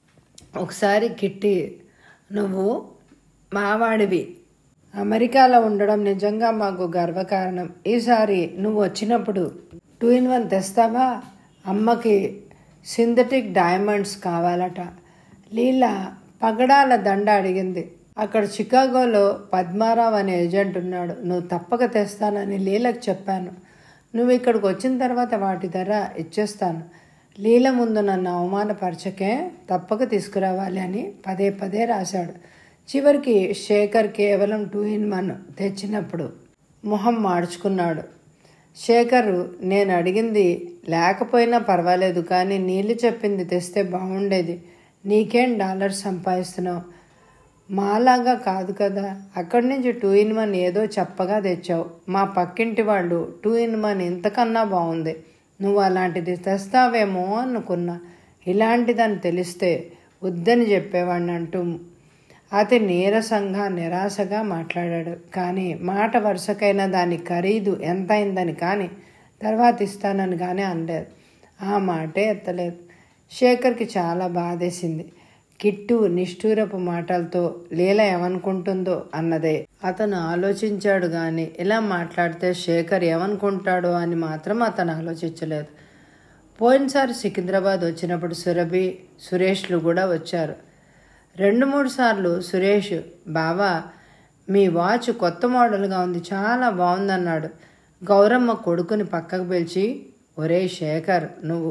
ఒకసారి కిట్టి నువ్వు మావాడివి అమెరికాలో ఉండడం నిజంగా మాకు గర్వకారణం ఈసారి నువ్వు వచ్చినప్పుడు టూ ఇన్ వన్ తెస్తావా అమ్మకి సింథటిక్ డైమండ్స్ కావాలట లీలా పగడాల దండ అడిగింది అక్కడ చికాగోలో పద్మారావు అనే ఏజెంట్ ఉన్నాడు నువ్వు తప్పక తెస్తానని లీలకు చెప్పాను నువ్వు ఇక్కడికి వచ్చిన తర్వాత వాటి ధర ఇచ్చేస్తాను లీల ముందు నన్ను అవమానపరచకే తప్పక తీసుకురావాలి అని పదే పదే రాశాడు చివరికి శేఖర్ కేవలం టూ ఇన్ వన్ తెచ్చినప్పుడు మొహం మార్చుకున్నాడు శేఖర్ నేను అడిగింది లేకపోయినా పర్వాలేదు కానీ నీళ్ళు చెప్పింది తెస్తే బాగుండేది నీకేం డాలర్ సంపాదిస్తున్నావు మాలాగా కాదు కదా అక్కడి నుంచి టూ ఇన్ వన్ ఏదో చెప్పగా తెచ్చావు మా పక్కింటి వాళ్ళు టూ ఇన్ వన్ ఇంతకన్నా బాగుంది నువ్వు అలాంటిది తెస్తావేమో అనుకున్నా ఇలాంటిదని తెలిస్తే వద్దని చెప్పేవాడిని అంటూ అతి నీరసంగా నిరాశగా మాట్లాడాడు కానీ మాట వరుసకైనా దాని ఖరీదు ఎంత అయిందని కానీ తర్వాత ఇస్తానని కానీ అనలేదు ఆ మాటే ఎత్తలేదు శేఖర్కి చాలా బాధేసింది కిట్టు నిష్ఠూరపు మాటలతో లీల ఏమనుకుంటుందో అన్నదే అతను ఆలోచించాడు గాని ఇలా మాట్లాడితే శేఖర్ ఏమనుకుంటాడో అని మాత్రం అతను ఆలోచించలేదు పోయినసారి సికింద్రాబాద్ వచ్చినప్పుడు సురభి సురేష్లు కూడా వచ్చారు రెండు మూడు సార్లు సురేష్ బావా మీ వాచ్ కొత్త మోడల్గా ఉంది చాలా బాగుందన్నాడు గౌరమ్మ కొడుకుని పక్కకు పిలిచి ఒరే శేఖర్ నువ్వు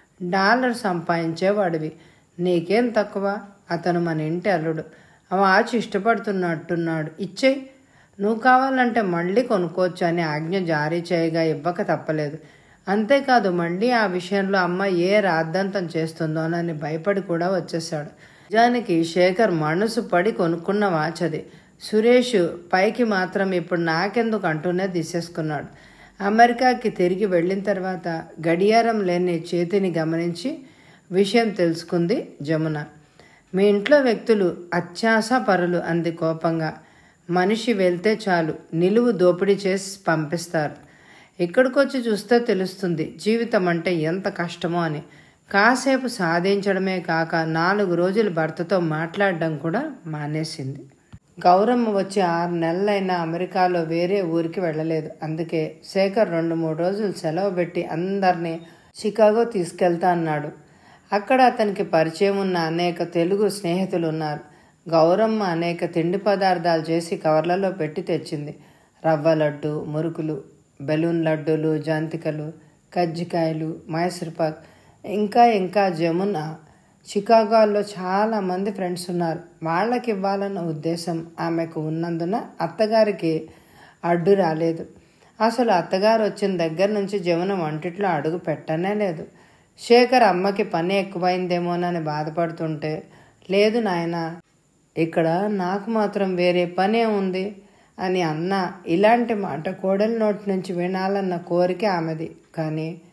డాలర్ సంపాదించేవాడివి నీకేం తక్కువ అతను మన ఇంటి అల్లుడు ఆ వాచ్ ఇష్టపడుతున్నట్టున్నాడు ఇచ్చేయి నువ్వు కావాలంటే మళ్ళీ కొనుక్కోవచ్చు అని ఆజ్ఞ జారీ చేయగా ఇవ్వక తప్పలేదు అంతేకాదు మళ్ళీ ఆ విషయంలో అమ్మ ఏ రాద్ధాంతం చేస్తుందోనని భయపడి కూడా వచ్చేసాడు నిజానికి శేఖర్ మనసు పడి కొనుక్కున్న వాచ్ అది సురేష్ పైకి మాత్రం ఇప్పుడు నాకెందుకు అంటూనే తీసేసుకున్నాడు అమెరికాకి తిరిగి వెళ్ళిన తర్వాత గడియారం లేని చేతిని గమనించి విషయం తెలుసుకుంది జమున మీ ఇంట్లో వ్యక్తులు అత్యాస పరులు అంది కోపంగా మనిషి వెళ్తే చాలు నిలువు దోపిడీ చేసి పంపిస్తారు ఇక్కడికొచ్చి చూస్తే తెలుస్తుంది జీవితం అంటే ఎంత కష్టమో అని కాసేపు సాధించడమే కాక నాలుగు రోజులు భర్తతో మాట్లాడడం కూడా మానేసింది గౌరమ్మ వచ్చి ఆరు నెలలైనా అమెరికాలో వేరే ఊరికి వెళ్ళలేదు అందుకే శేఖర్ రెండు మూడు రోజులు సెలవు పెట్టి అందరినీ చికాగో తీసుకెళ్తా అన్నాడు అక్కడ అతనికి పరిచయం ఉన్న అనేక తెలుగు స్నేహితులు ఉన్నారు గౌరమ్మ అనేక తిండి పదార్థాలు చేసి కవర్లలో పెట్టి తెచ్చింది రవ్వ లడ్డు మురుకులు బెలూన్ లడ్డూలు జంతికలు కజ్జికాయలు మైసూర్పాక్ ఇంకా ఇంకా జమున చికాగోలో చాలా మంది ఫ్రెండ్స్ ఉన్నారు వాళ్ళకి ఇవ్వాలన్న ఉద్దేశం ఆమెకు ఉన్నందున అత్తగారికి అడ్డు రాలేదు అసలు అత్తగారు వచ్చిన దగ్గర నుంచి జమున వంటిట్లో అడుగు పెట్టనే లేదు శేఖర్ అమ్మకి పని ఎక్కువైందేమోనని బాధపడుతుంటే లేదు నాయన ఇక్కడ నాకు మాత్రం వేరే పనే ఉంది అని అన్న ఇలాంటి మాట కోడలి నోటి నుంచి వినాలన్న కోరిక ఆమెది కానీ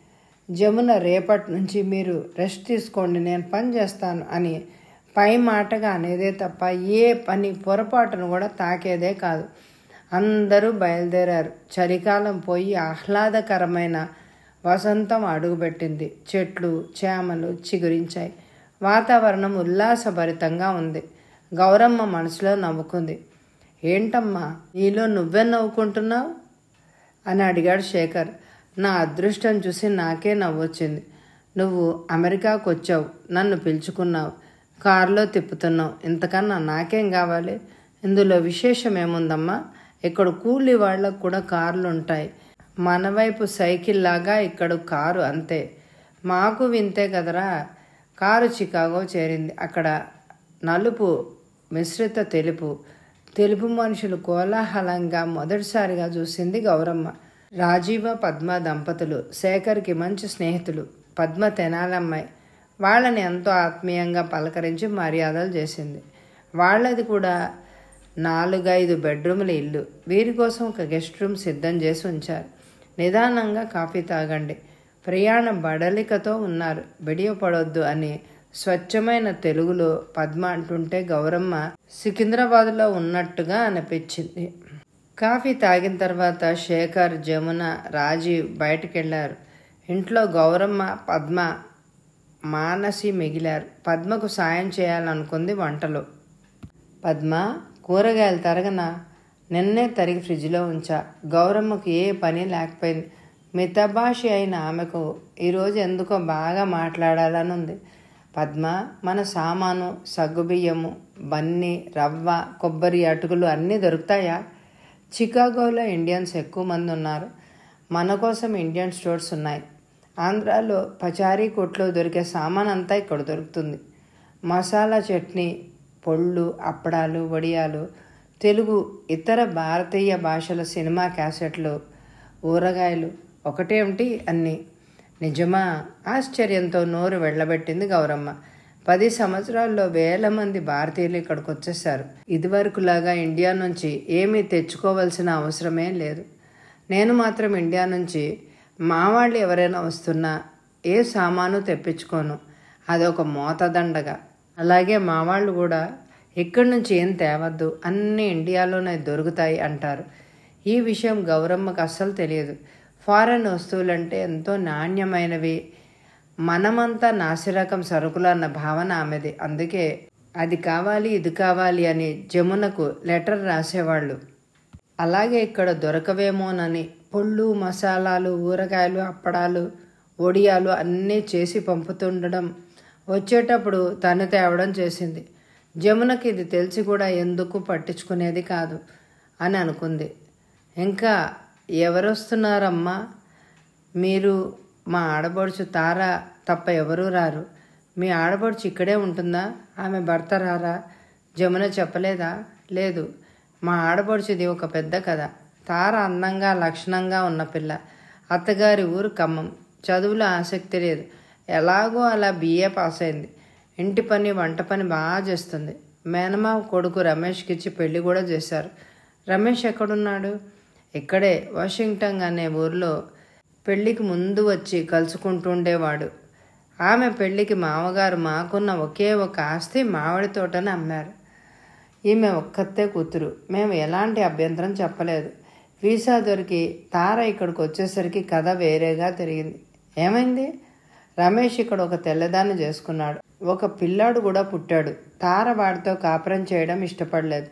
జమున రేపటి నుంచి మీరు రెస్ట్ తీసుకోండి నేను పని చేస్తాను అని పై మాటగా అనేదే తప్ప ఏ పని పొరపాటును కూడా తాకేదే కాదు అందరూ బయలుదేరారు చలికాలం పోయి ఆహ్లాదకరమైన వసంతం అడుగుపెట్టింది చెట్లు చేమలు చిగురించాయి వాతావరణం ఉల్లాసభరితంగా ఉంది గౌరమ్మ మనసులో నవ్వుకుంది ఏంటమ్మా నీలో నువ్వే నవ్వుకుంటున్నావు అని అడిగాడు శేఖర్ నా అదృష్టం చూసి నాకే నవ్వొచ్చింది నువ్వు అమెరికాకు వచ్చావు నన్ను పిలుచుకున్నావు కారులో తిప్పుతున్నావు ఇంతకన్నా నాకేం కావాలి ఇందులో విశేషం ఏముందమ్మా ఇక్కడ కూలి వాళ్ళకు కూడా కార్లు ఉంటాయి మన వైపు సైకిల్ లాగా ఇక్కడ కారు అంతే మాకు వింతే కదరా కారు చికాగో చేరింది అక్కడ నలుపు మిశ్రిత తెలుపు తెలుపు మనుషులు కోలాహలంగా మొదటిసారిగా చూసింది గౌరమ్మ రాజీవ పద్మ దంపతులు శేఖర్కి మంచి స్నేహితులు పద్మ తెనాలమ్మాయి వాళ్ళని ఎంతో ఆత్మీయంగా పలకరించి మర్యాదలు చేసింది వాళ్ళది కూడా నాలుగైదు బెడ్రూముల ఇల్లు వీరి కోసం ఒక గెస్ట్ రూమ్ సిద్ధం చేసి ఉంచారు నిదానంగా కాఫీ తాగండి ప్రయాణం బడలికతో ఉన్నారు బిడియపడొద్దు అని స్వచ్ఛమైన తెలుగులో పద్మ అంటుంటే గౌరమ్మ సికింద్రాబాద్లో ఉన్నట్టుగా అనిపించింది కాఫీ తాగిన తర్వాత శేఖర్ జమున రాజీవ్ బయటకెళ్లారు ఇంట్లో గౌరమ్మ పద్మ మానసి మిగిలారు పద్మకు సాయం చేయాలనుకుంది వంటలో పద్మ కూరగాయలు తరగనా నిన్నే తరిగి ఫ్రిడ్జ్లో ఉంచా గౌరమ్మకు ఏ పని లేకపోయింది మితభాషి అయిన ఆమెకు ఈరోజు ఎందుకో బాగా మాట్లాడాలని ఉంది పద్మ మన సామాను సగ్గుబియ్యము బన్ని రవ్వ కొబ్బరి అటుకులు అన్నీ దొరుకుతాయా చికాగోలో ఇండియన్స్ ఎక్కువ మంది ఉన్నారు మన కోసం ఇండియన్ స్టోర్స్ ఉన్నాయి ఆంధ్రాలో పచారీ కొట్లో దొరికే సామాన్ అంతా ఇక్కడ దొరుకుతుంది మసాలా చట్నీ పొళ్ళు అప్పడాలు వడియాలు తెలుగు ఇతర భారతీయ భాషల సినిమా క్యాసెట్లు ఊరగాయలు ఒకటేమిటి అన్నీ నిజమా ఆశ్చర్యంతో నోరు వెళ్ళబెట్టింది గౌరమ్మ పది సంవత్సరాల్లో వేల మంది భారతీయులు ఇక్కడికి వచ్చేసారు ఇదివరకులాగా ఇండియా నుంచి ఏమీ తెచ్చుకోవాల్సిన అవసరమే లేదు నేను మాత్రం ఇండియా నుంచి మా వాళ్ళు ఎవరైనా వస్తున్నా ఏ సామాను తెప్పించుకోను అదొక మోతదండగా అలాగే మా వాళ్ళు కూడా ఇక్కడి నుంచి ఏం తేవద్దు అన్నీ ఇండియాలోనే దొరుకుతాయి అంటారు ఈ విషయం గౌరమ్మకు అస్సలు తెలియదు ఫారెన్ వస్తువులంటే ఎంతో నాణ్యమైనవి మనమంతా నాసిరకం సరుకులు అన్న భావన ఆమెది అందుకే అది కావాలి ఇది కావాలి అని జమునకు లెటర్ రాసేవాళ్ళు అలాగే ఇక్కడ దొరకవేమోనని పొళ్ళు మసాలాలు ఊరగాయలు అప్పడాలు ఒడియాలు అన్నీ చేసి పంపుతుండడం వచ్చేటప్పుడు తను తేవడం చేసింది జమునకి ఇది తెలిసి కూడా ఎందుకు పట్టించుకునేది కాదు అని అనుకుంది ఇంకా ఎవరొస్తున్నారమ్మా మీరు మా ఆడబడుచు తార తప్ప ఎవరూ రారు మీ ఆడబడుచు ఇక్కడే ఉంటుందా ఆమె భర్త రారా జమున చెప్పలేదా లేదు మా ఆడబడుచుది ఒక పెద్ద కథ తార అందంగా లక్షణంగా ఉన్న పిల్ల అత్తగారి ఊరు ఖమ్మం చదువులో ఆసక్తి లేదు ఎలాగో అలా బిఏ పాస్ అయింది ఇంటి పని వంట పని బాగా చేస్తుంది మేనమావ కొడుకు రమేష్కి ఇచ్చి పెళ్లి కూడా చేశారు రమేష్ ఎక్కడున్నాడు ఇక్కడే వాషింగ్టన్ అనే ఊర్లో పెళ్లికి ముందు వచ్చి కలుసుకుంటుండేవాడు ఆమె పెళ్లికి మామగారు మాకున్న ఒకే ఒక ఆస్తి మామిడి తోటని అమ్మారు ఈమె ఒక్కతే కూతురు మేము ఎలాంటి అభ్యంతరం చెప్పలేదు వీసా దొరికి తార ఇక్కడికి వచ్చేసరికి కథ వేరేగా తిరిగింది ఏమైంది రమేష్ ఇక్కడ ఒక తెల్లదాన్ని చేసుకున్నాడు ఒక పిల్లాడు కూడా పుట్టాడు తార వాడితో కాపురం చేయడం ఇష్టపడలేదు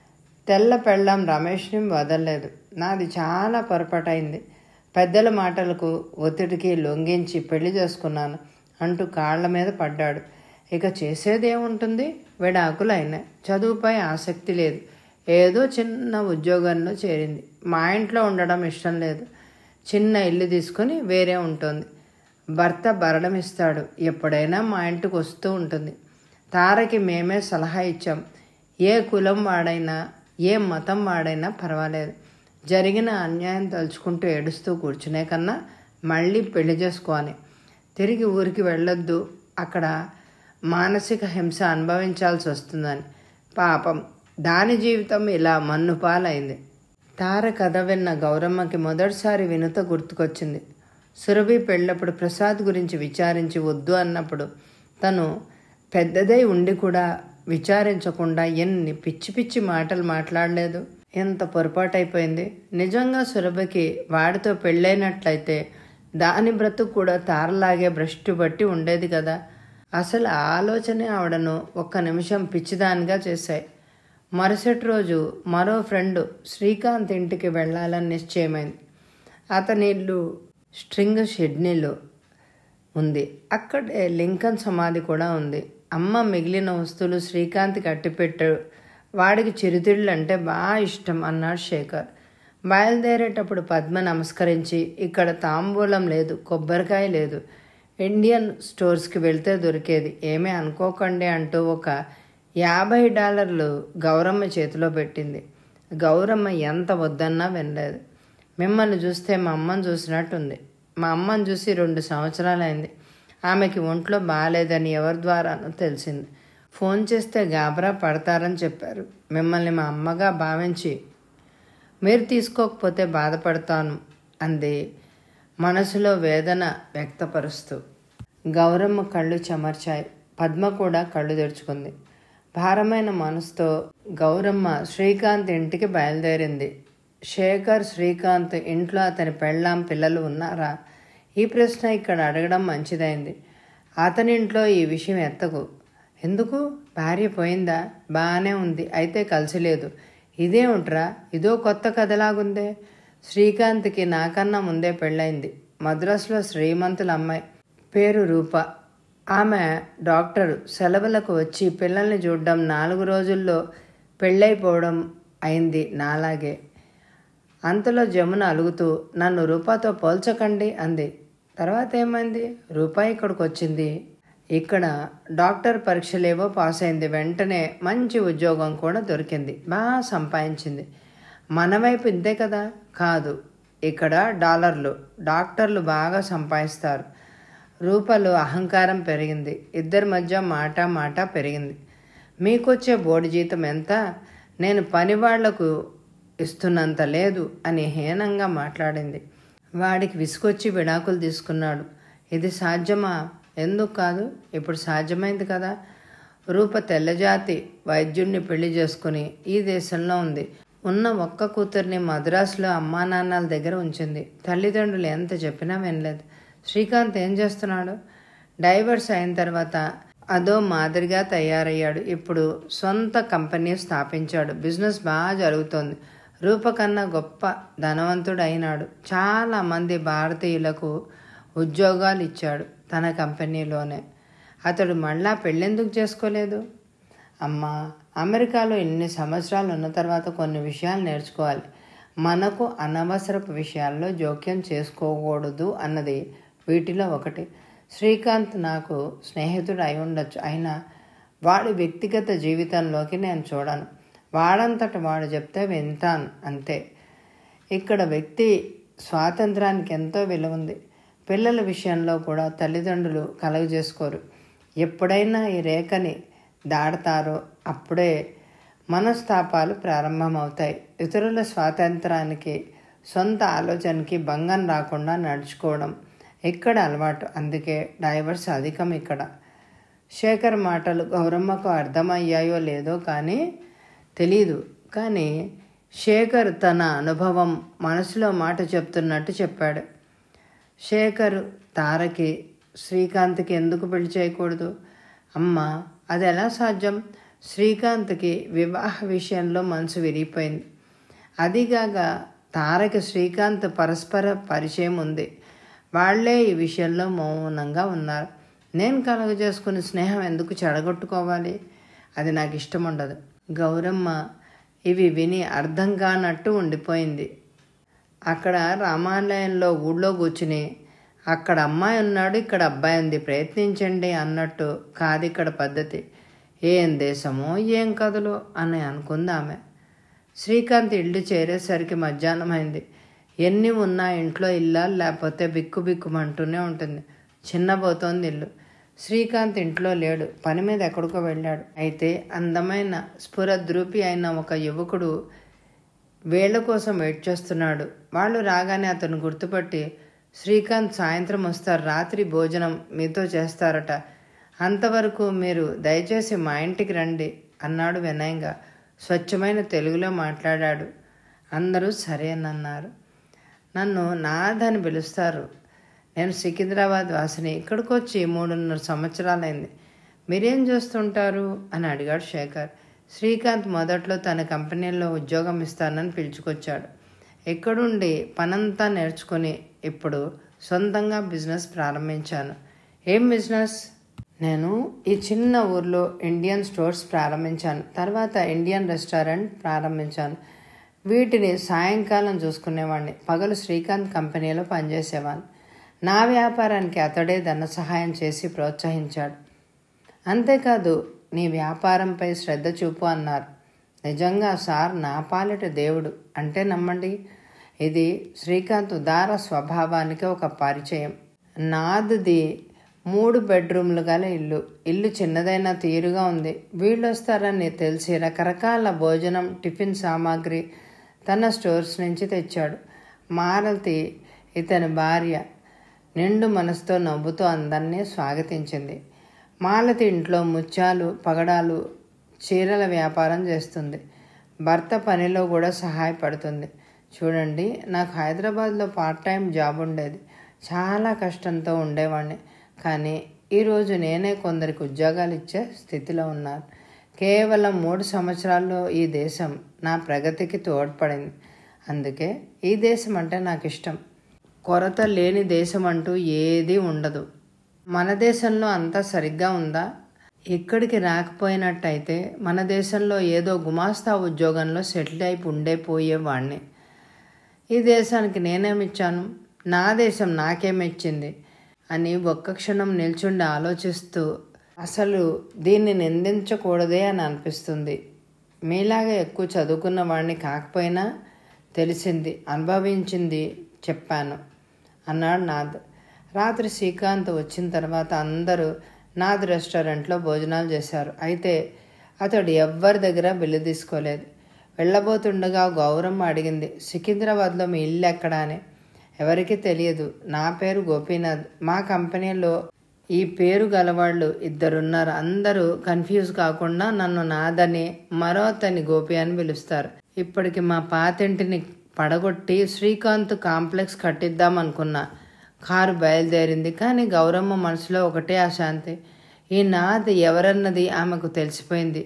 తెల్ల పెళ్ళం రమేష్ని వదలలేదు నాది చాలా పొరపాటైంది పెద్దల మాటలకు ఒత్తిడికి లొంగించి పెళ్లి చేసుకున్నాను అంటూ కాళ్ల మీద పడ్డాడు ఇక చేసేదేముంటుంది విడాకులు అయినాయి చదువుపై ఆసక్తి లేదు ఏదో చిన్న ఉద్యోగంలో చేరింది మా ఇంట్లో ఉండడం ఇష్టం లేదు చిన్న ఇల్లు తీసుకొని వేరే ఉంటుంది భర్త భరణం ఇస్తాడు ఎప్పుడైనా మా ఇంటికి వస్తూ ఉంటుంది తారకి మేమే సలహా ఇచ్చాం ఏ కులం వాడైనా ఏ మతం వాడైనా పర్వాలేదు జరిగిన అన్యాయం తలుచుకుంటూ ఏడుస్తూ కూర్చునే కన్నా మళ్ళీ పెళ్లి చేసుకోవాలి తిరిగి ఊరికి వెళ్ళొద్దు అక్కడ మానసిక హింస అనుభవించాల్సి వస్తుందని పాపం దాని జీవితం ఇలా మన్నుపాలైంది తార కథ విన్న గౌరమ్మకి మొదటిసారి వినుత గుర్తుకొచ్చింది సురభి పెళ్ళప్పుడు ప్రసాద్ గురించి విచారించి వద్దు అన్నప్పుడు తను పెద్దదై ఉండి కూడా విచారించకుండా ఎన్ని పిచ్చి పిచ్చి మాటలు మాట్లాడలేదు ఎంత పొరపాటు అయిపోయింది నిజంగా సురభకి వాడితో పెళ్ళైనట్లయితే దాని బ్రతుకు కూడా తారలాగే భ్రష్టు బట్టి ఉండేది కదా అసలు ఆ ఆలోచనే ఆవిడను ఒక్క నిమిషం పిచ్చిదానిగా చేశాయి మరుసటి రోజు మరో ఫ్రెండ్ శ్రీకాంత్ ఇంటికి వెళ్ళాలని నిశ్చయమైంది అతని ఇల్లు స్ట్రింగ్ షెడ్నీలో ఉంది అక్కడే లింకన్ సమాధి కూడా ఉంది అమ్మ మిగిలిన వస్తువులు శ్రీకాంత్కి అట్టిపెట్టాడు వాడికి చిరుతిళ్ళు అంటే బాగా ఇష్టం అన్నాడు శేఖర్ బయలుదేరేటప్పుడు పద్మ నమస్కరించి ఇక్కడ తాంబూలం లేదు కొబ్బరికాయ లేదు ఇండియన్ స్టోర్స్కి వెళ్తే దొరికేది ఏమీ అనుకోకండి అంటూ ఒక యాభై డాలర్లు గౌరమ్మ చేతిలో పెట్టింది గౌరమ్మ ఎంత వద్దన్నా వినలేదు మిమ్మల్ని చూస్తే మా అమ్మని చూసినట్టుంది మా అమ్మని చూసి రెండు సంవత్సరాలైంది ఆమెకి ఒంట్లో బాగాలేదని ఎవరి ద్వారానో తెలిసింది ఫోన్ చేస్తే గాబరా పడతారని చెప్పారు మిమ్మల్ని మా అమ్మగా భావించి మీరు తీసుకోకపోతే బాధపడతాను అంది మనసులో వేదన వ్యక్తపరుస్తూ గౌరమ్మ కళ్ళు చెమర్చాయి పద్మ కూడా కళ్ళు తెరుచుకుంది భారమైన మనసుతో గౌరమ్మ శ్రీకాంత్ ఇంటికి బయలుదేరింది శేఖర్ శ్రీకాంత్ ఇంట్లో అతని పెళ్ళాం పిల్లలు ఉన్నారా ఈ ప్రశ్న ఇక్కడ అడగడం మంచిదైంది అతని ఇంట్లో ఈ విషయం ఎత్తకు ఎందుకు భార్య పోయిందా బాగానే ఉంది అయితే కలిసి లేదు ఇదేమిట్రా ఇదో కొత్త కథలాగుందే శ్రీకాంత్కి నాకన్నా ముందే పెళ్ళైంది మద్రాసులో శ్రీమంతుల అమ్మాయి పేరు రూప ఆమె డాక్టరు సెలవులకు వచ్చి పిల్లల్ని చూడడం నాలుగు రోజుల్లో పెళ్ళైపోవడం అయింది నాలాగే అంతలో జమున అలుగుతూ నన్ను రూపాతో పోల్చకండి అంది తర్వాత ఏమైంది రూపా ఇక్కడికి వచ్చింది ఇక్కడ డాక్టర్ పరీక్షలేవో పాస్ అయింది వెంటనే మంచి ఉద్యోగం కూడా దొరికింది బాగా సంపాదించింది మన వైపు ఇంతే కదా కాదు ఇక్కడ డాలర్లు డాక్టర్లు బాగా సంపాదిస్తారు రూపలో అహంకారం పెరిగింది ఇద్దరి మధ్య మాట మాట పెరిగింది మీకొచ్చే బోర్డు జీతం ఎంత నేను పని వాళ్లకు ఇస్తున్నంత లేదు అని హీనంగా మాట్లాడింది వాడికి విసుకొచ్చి విడాకులు తీసుకున్నాడు ఇది సాధ్యమా ఎందుకు కాదు ఇప్పుడు సాధ్యమైంది కదా రూప తెల్లజాతి వైద్యుడిని పెళ్లి చేసుకుని ఈ దేశంలో ఉంది ఉన్న ఒక్క కూతుర్ని మద్రాసులో అమ్మా నాన్నల దగ్గర ఉంచింది తల్లిదండ్రులు ఎంత చెప్పినా వినలేదు శ్రీకాంత్ ఏం చేస్తున్నాడు డైవర్స్ అయిన తర్వాత అదో మాదిరిగా తయారయ్యాడు ఇప్పుడు సొంత కంపెనీ స్థాపించాడు బిజినెస్ బాగా జరుగుతోంది రూపకన్నా గొప్ప ధనవంతుడు అయినాడు చాలా మంది భారతీయులకు ఉద్యోగాలు ఇచ్చాడు తన కంపెనీలోనే అతడు మళ్ళా పెళ్ళెందుకు చేసుకోలేదు అమ్మా అమెరికాలో ఇన్ని సంవత్సరాలు ఉన్న తర్వాత కొన్ని విషయాలు నేర్చుకోవాలి మనకు అనవసరపు విషయాల్లో జోక్యం చేసుకోకూడదు అన్నది వీటిలో ఒకటి శ్రీకాంత్ నాకు స్నేహితుడు అయి ఉండొచ్చు అయినా వాడి వ్యక్తిగత జీవితంలోకి నేను చూడను వాడంతట వాడు చెప్తే వింటాను అంతే ఇక్కడ వ్యక్తి స్వాతంత్రానికి ఎంతో విలువ ఉంది పిల్లల విషయంలో కూడా తల్లిదండ్రులు కలుగజేసుకోరు ఎప్పుడైనా ఈ రేఖని దాడతారో అప్పుడే మనస్తాపాలు ప్రారంభమవుతాయి ఇతరుల స్వాతంత్రానికి సొంత ఆలోచనకి భంగం రాకుండా నడుచుకోవడం ఇక్కడ అలవాటు అందుకే డైవర్స్ అధికం ఇక్కడ శేఖర్ మాటలు గౌరమ్మకు అర్థమయ్యాయో లేదో కానీ తెలీదు కానీ శేఖర్ తన అనుభవం మనసులో మాట చెప్తున్నట్టు చెప్పాడు శేఖర్ తారకి శ్రీకాంత్కి ఎందుకు పెళ్లి చేయకూడదు అమ్మ అది ఎలా సాధ్యం శ్రీకాంత్కి వివాహ విషయంలో మనసు విరిగిపోయింది అదిగాక తారకి శ్రీకాంత్ పరస్పర పరిచయం ఉంది వాళ్లే ఈ విషయంలో మౌనంగా ఉన్నారు నేను కలుగజేసుకుని స్నేహం ఎందుకు చెడగొట్టుకోవాలి అది నాకు ఇష్టం ఉండదు గౌరమ్మ ఇవి విని అర్థం కానట్టు ఉండిపోయింది అక్కడ రామాలయంలో ఊళ్ళో కూర్చుని అక్కడ అమ్మాయి ఉన్నాడు ఇక్కడ అబ్బాయి ఉంది ప్రయత్నించండి అన్నట్టు కాదు ఇక్కడ పద్ధతి ఏం దేశమో ఏం కథలో అని అనుకుంది ఆమె శ్రీకాంత్ ఇల్లు చేరేసరికి మధ్యాహ్నం అయింది ఎన్ని ఉన్నా ఇంట్లో ఇల్లా లేకపోతే బిక్కు బిక్కుమంటూనే ఉంటుంది చిన్నబోతోంది ఇల్లు శ్రీకాంత్ ఇంట్లో లేడు పని మీద ఎక్కడికో వెళ్ళాడు అయితే అందమైన స్ఫురద్రూపి అయిన ఒక యువకుడు వేళ్ల కోసం వెయిట్ చేస్తున్నాడు వాళ్ళు రాగానే అతను గుర్తుపట్టి శ్రీకాంత్ సాయంత్రం వస్తారు రాత్రి భోజనం మీతో చేస్తారట అంతవరకు మీరు దయచేసి మా ఇంటికి రండి అన్నాడు వినయంగా స్వచ్ఛమైన తెలుగులో మాట్లాడాడు అందరూ సరేనన్నారు నన్ను నాథ్ అని పిలుస్తారు నేను సికింద్రాబాద్ వాసిని ఇక్కడికి వచ్చి మూడున్నర సంవత్సరాలైంది మీరేం చేస్తుంటారు అని అడిగాడు శేఖర్ శ్రీకాంత్ మొదట్లో తన కంపెనీలో ఉద్యోగం ఇస్తానని పిలుచుకొచ్చాడు ఎక్కడుండి పనంతా నేర్చుకుని ఇప్పుడు సొంతంగా బిజినెస్ ప్రారంభించాను ఏం బిజినెస్ నేను ఈ చిన్న ఊర్లో ఇండియన్ స్టోర్స్ ప్రారంభించాను తర్వాత ఇండియన్ రెస్టారెంట్ ప్రారంభించాను వీటిని సాయంకాలం చూసుకునేవాడిని పగలు శ్రీకాంత్ కంపెనీలో పనిచేసేవాడిని నా వ్యాపారానికి అతడే ధన సహాయం చేసి ప్రోత్సహించాడు అంతేకాదు నీ వ్యాపారంపై శ్రద్ధ చూపు అన్నారు నిజంగా సార్ నా పాలిట దేవుడు అంటే నమ్మండి ఇది శ్రీకాంత్ ఉదార స్వభావానికి ఒక పరిచయం నాది మూడు బెడ్రూమ్లు గల ఇల్లు ఇల్లు చిన్నదైనా తీరుగా ఉంది వీళ్ళు వస్తారని తెలిసి రకరకాల భోజనం టిఫిన్ సామాగ్రి తన స్టోర్స్ నుంచి తెచ్చాడు మారతి ఇతని భార్య నిండు మనసుతో నవ్వుతూ అందరినీ స్వాగతించింది మాలతి ఇంట్లో ముత్యాలు పగడాలు చీరల వ్యాపారం చేస్తుంది భర్త పనిలో కూడా సహాయపడుతుంది చూడండి నాకు హైదరాబాద్లో పార్ట్ టైం జాబ్ ఉండేది చాలా కష్టంతో ఉండేవాడిని కానీ ఈరోజు నేనే కొందరికి ఉద్యోగాలు ఇచ్చే స్థితిలో ఉన్నాను కేవలం మూడు సంవత్సరాల్లో ఈ దేశం నా ప్రగతికి తోడ్పడింది అందుకే ఈ దేశం అంటే నాకు ఇష్టం కొరత లేని దేశం అంటూ ఏదీ ఉండదు మన దేశంలో అంతా సరిగ్గా ఉందా ఇక్కడికి రాకపోయినట్టయితే మన దేశంలో ఏదో గుమాస్తా ఉద్యోగంలో సెటిల్ అయిపో ఉండే పోయేవాడిని ఈ దేశానికి నేనేమిచ్చాను నా దేశం నాకేమిచ్చింది అని ఒక్క క్షణం నిల్చుండి ఆలోచిస్తూ అసలు దీన్ని నిందించకూడదే అని అనిపిస్తుంది మీలాగా ఎక్కువ చదువుకున్న వాడిని కాకపోయినా తెలిసింది అనుభవించింది చెప్పాను అన్నాడు నాథ్ రాత్రి శ్రీకాంత్ వచ్చిన తర్వాత అందరూ నాథ్ రెస్టారెంట్లో భోజనాలు చేశారు అయితే అతడు ఎవ్వరి దగ్గర బిల్లు తీసుకోలేదు వెళ్ళబోతుండగా గౌరమ్మ అడిగింది సికింద్రాబాద్లో మీ ఇల్లు ఎక్కడా అని ఎవరికీ తెలియదు నా పేరు గోపీనాథ్ మా కంపెనీలో ఈ పేరు గలవాళ్ళు ఇద్దరున్నారు అందరూ కన్ఫ్యూజ్ కాకుండా నన్ను నాదని మరో అతని గోపి అని పిలుస్తారు ఇప్పటికి మా పాతింటిని పడగొట్టి శ్రీకాంత్ కాంప్లెక్స్ కట్టిద్దాం అనుకున్నా కారు బయలుదేరింది కానీ గౌరమ్మ మనసులో ఒకటే అశాంతి ఈ నాది ఎవరన్నది ఆమెకు తెలిసిపోయింది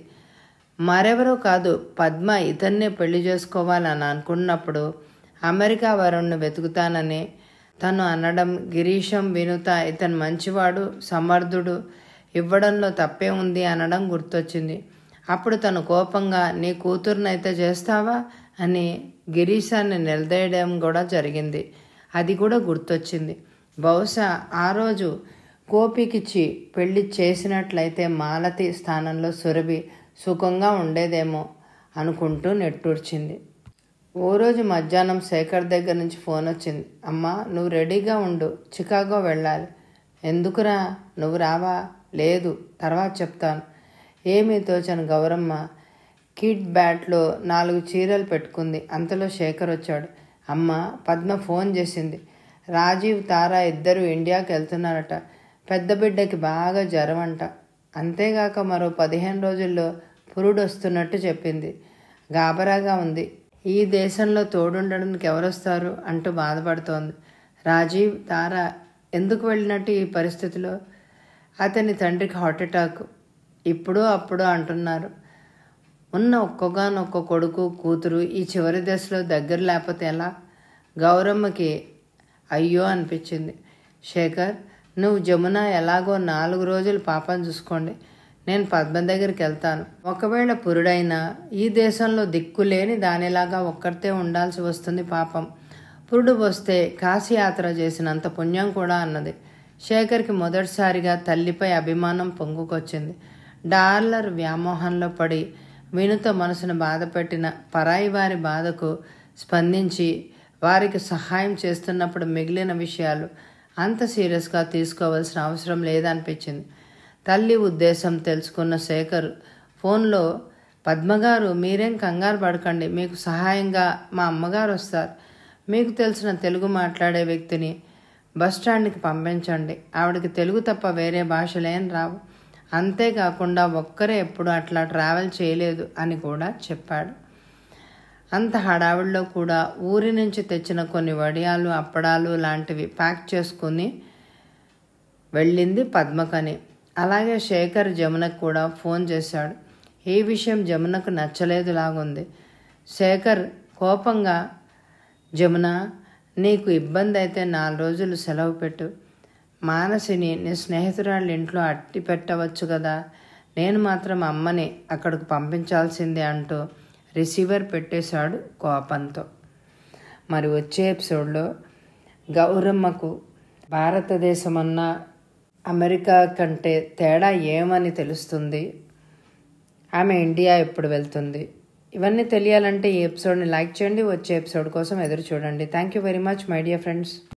మరెవరో కాదు పద్మ ఇతన్నే పెళ్లి చేసుకోవాలని అనుకున్నప్పుడు అమెరికా వరుణ్ణి వెతుకుతానని తను అనడం గిరీశం వినుత ఇతను మంచివాడు సమర్థుడు ఇవ్వడంలో తప్పే ఉంది అనడం గుర్తొచ్చింది అప్పుడు తను కోపంగా నీ కూతురునైతే చేస్తావా అని గిరీశాన్ని నిలదీయడం కూడా జరిగింది అది కూడా గుర్తొచ్చింది బహుశా ఆ రోజు గోపికిచ్చి పెళ్లి చేసినట్లయితే మాలతి స్థానంలో సురభి సుఖంగా ఉండేదేమో అనుకుంటూ నెట్టూర్చింది ఓ రోజు మధ్యాహ్నం శేఖర్ దగ్గర నుంచి ఫోన్ వచ్చింది అమ్మా నువ్వు రెడీగా ఉండు చికాగో వెళ్ళాలి ఎందుకురా నువ్వు రావా లేదు తర్వాత చెప్తాను ఏమీ తోచని గౌరమ్మ కిడ్ బ్యాట్లో నాలుగు చీరలు పెట్టుకుంది అంతలో శేఖర్ వచ్చాడు అమ్మ పద్మ ఫోన్ చేసింది రాజీవ్ తారా ఇద్దరు ఇండియాకి వెళ్తున్నారట పెద్ద బిడ్డకి బాగా జ్వరం అంట అంతేగాక మరో పదిహేను రోజుల్లో పురుడు వస్తున్నట్టు చెప్పింది గాబరాగా ఉంది ఈ దేశంలో తోడుండడానికి ఎవరొస్తారు అంటూ బాధపడుతోంది రాజీవ్ తారా ఎందుకు వెళ్ళినట్టు ఈ పరిస్థితిలో అతని తండ్రికి హార్ట్ అటాక్ ఇప్పుడు అప్పుడు అంటున్నారు ఉన్న ఒక్కగానొక్క కొడుకు కూతురు ఈ చివరి దశలో దగ్గర లేకపోతే ఎలా గౌరమ్మకి అయ్యో అనిపించింది శేఖర్ నువ్వు జమున ఎలాగో నాలుగు రోజులు పాపం చూసుకోండి నేను పద్మ దగ్గరికి వెళ్తాను ఒకవేళ పురుడైనా ఈ దేశంలో దిక్కులేని దానిలాగా ఒక్కరితే ఉండాల్సి వస్తుంది పాపం పురుడు వస్తే కాశీయాత్ర చేసినంత పుణ్యం కూడా అన్నది శేఖర్కి మొదటిసారిగా తల్లిపై అభిమానం పొంగుకొచ్చింది డాలర్ వ్యామోహంలో పడి వినుత మనసును బాధపెట్టిన పరాయి వారి బాధకు స్పందించి వారికి సహాయం చేస్తున్నప్పుడు మిగిలిన విషయాలు అంత సీరియస్గా తీసుకోవాల్సిన అవసరం లేదనిపించింది తల్లి ఉద్దేశం తెలుసుకున్న శేఖర్ ఫోన్లో పద్మగారు మీరేం కంగారు పడకండి మీకు సహాయంగా మా అమ్మగారు వస్తారు మీకు తెలిసిన తెలుగు మాట్లాడే వ్యక్తిని బస్ స్టాండ్కి పంపించండి ఆవిడకి తెలుగు తప్ప వేరే భాషలేం రావు అంతేకాకుండా ఒక్కరే ఎప్పుడు అట్లా ట్రావెల్ చేయలేదు అని కూడా చెప్పాడు అంత హడావిడిలో కూడా ఊరి నుంచి తెచ్చిన కొన్ని వడియాలు అప్పడాలు లాంటివి ప్యాక్ చేసుకుని వెళ్ళింది పద్మకని అలాగే శేఖర్ జమునకు కూడా ఫోన్ చేశాడు ఈ విషయం జమునకు నచ్చలేదు లాగుంది శేఖర్ కోపంగా జమున నీకు ఇబ్బంది అయితే నాలుగు రోజులు సెలవు పెట్టు మానసిని నీ స్నేహితురాళ్ళ ఇంట్లో అట్టి పెట్టవచ్చు కదా నేను మాత్రం అమ్మని అక్కడికి పంపించాల్సిందే అంటూ రిసీవర్ పెట్టేశాడు కోపంతో మరి వచ్చే ఎపిసోడ్లో గౌరమ్మకు భారతదేశం అన్న అమెరికా కంటే తేడా ఏమని తెలుస్తుంది ఆమె ఇండియా ఎప్పుడు వెళ్తుంది ఇవన్నీ తెలియాలంటే ఈ ఎపిసోడ్ని లైక్ చేయండి వచ్చే ఎపిసోడ్ కోసం ఎదురు చూడండి thank you very much my dear friends